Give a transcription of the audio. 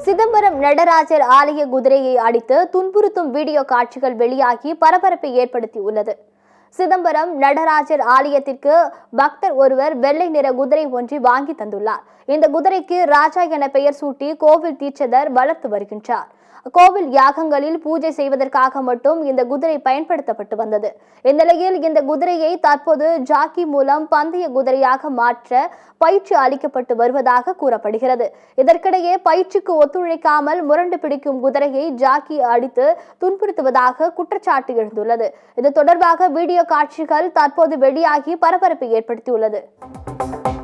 சிதம்பரம் நடராஜர் ஆலய குதிரையை அடித்து துன்புறுத்தும் வீடியோ காட்சிகள் வெளியாகி பரபரப்பை ஏற்படுத்தியுள்ளது சிதம்பரம் நடராஜர் ஆலயத்திற்கு பக்தர் ஒருவர் வெள்ளை நிற குதிரை ஒன்றை வாங்கி தந்துள்ளார் இந்த குதிரைக்கு ராஜா என பெயர் சூட்டி கோவில் தீட்சதர் வளர்த்து வருகின்றார் கோவில் யாகங்களில் பூஜை செய்வதற்காக மட்டும் இந்த குதிரை பயன்படுத்தப்பட்டு வந்தது இந்நிலையில் இந்த குதிரையை தற்போது ஜாக்கி மூலம் பந்தய குதிரையாக மாற்ற பயிற்சி அளிக்கப்பட்டு வருவதாக கூறப்படுகிறது இதற்கிடையே பயிற்சிக்கு ஒத்துழைக்காமல் முரண்டு பிடிக்கும் குதிரையை ஜாக்கி அடித்து துன்புறுத்துவதாக குற்றச்சாட்டு எழுந்துள்ளது இது தொடர்பாக வீடியோ காட்சிகள் தற்போது வெளியாகி பரபரப்பை ஏற்படுத்தியுள்ளது